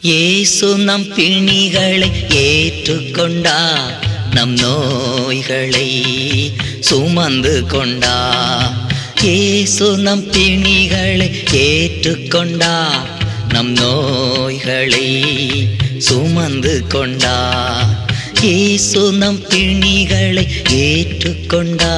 இயேசு நம் பிணிகளை ஏற்றுக்கொண்டா நம் நோய்களை சுமந்து கொண்டா இயேசு நம் பிணிகளை ஏற்றுக்கொண்டா நம் நோய்களை சுமந்து கொண்டா இயேசு நம் பிணிகளை ஏற்றுக்கொண்டா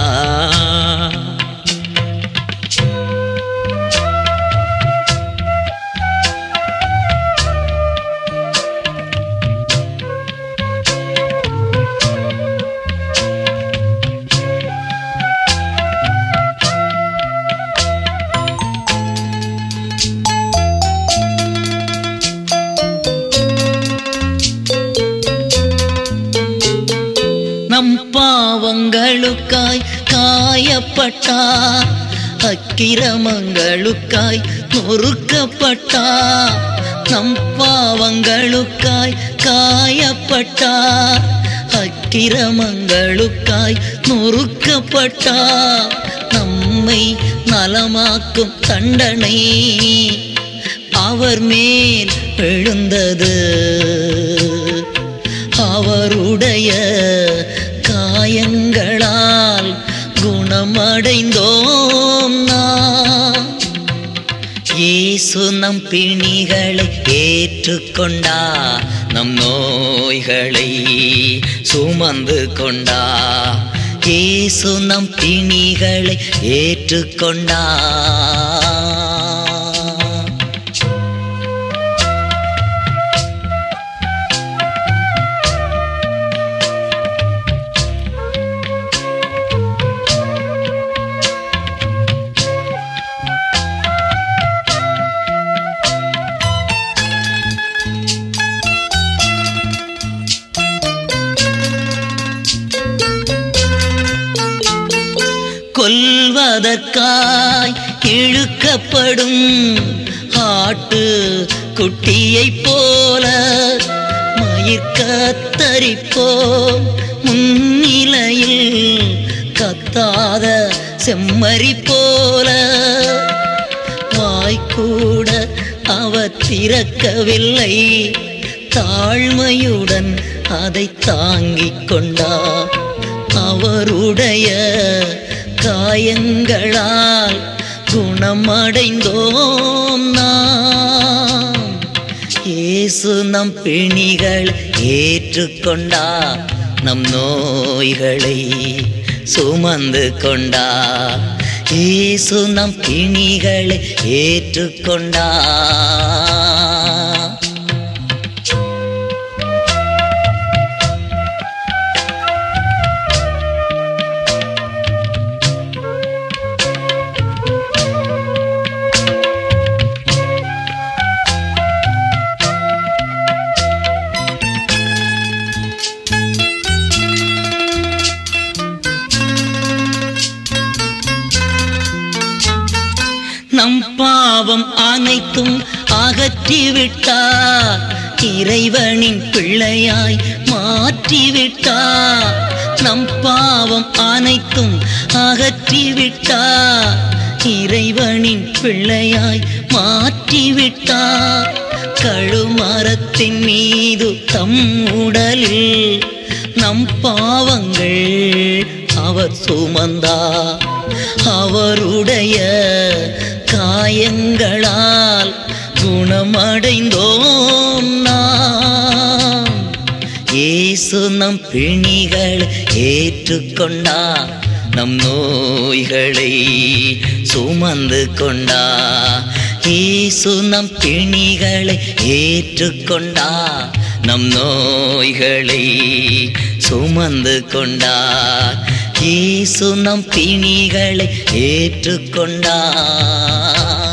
நம் பாவங்களுக்காய் காயப்பட்டா அக்கிரமங்களுக்காய் நொறுக்கப்பட்டா நம் பாவங்களுக்காய் காயப்பட்டா அக்கிரமங்களுக்காய் நொறுக்கப்பட்டா நம்மை நலமாக்கும் தண்டனை அவர் மேல் எழுந்தது அவருடைய காயங்களால் குணமடைந்தோம் நாம் இயேசு நம் பிணிகளை ஏற்றுக்கொண்டா நம் நோய்களை சுமந்து கொண்டா இயேசு நம் பிணிகளை ஏற்றுக்கொண்டா கொல்வதற்காய் இழுக்கப்படும் ஆட்டு குட்டியைப் போல மயிர் கத்தரிப்போம் முன்னிலையில் கத்தாத செம்மறி போல வாய்க்கூட அவர் திறக்கவில்லை தாழ்மையுடன் அதை தாங்கிக் கொண்டார் அவருடைய காயங்களால் குணமடைந்தோம் நாம் இயேசு நம் பிணிகள் ஏற்றுக்கொண்டா நம் நோய்களை சுமந்து கொண்டா இயேசு நம் பிணிகளை ஏற்றுக்கொண்டா நம் பாவம் அனைத்தும் அகற்றிவிட்டார் இறைவனின் பிள்ளையாய் மாற்றிவிட்டார் நம் பாவம் அனைத்தும் அகற்றிவிட்டார் இறைவனின் பிள்ளையாய் மாற்றிவிட்டார் கழுமரத்தின் மீது தம் உடலில் நம் பாவங்கள் அவர் சுமந்தார் அவருடைய காயங்களால் குணமடைந்தோம் நாம் இயேசு நம் பிணிகள் ஏற்றுக்கொண்டா நம் நோய்களை சுமந்து கொண்டா இயேசு நம் பிணிகளை ஏற்றுக்கொண்டா நம் நோய்களை சுமந்து கொண்டா இயேசு நம் பிணிகளை ஏற்றுக்கொண்டார்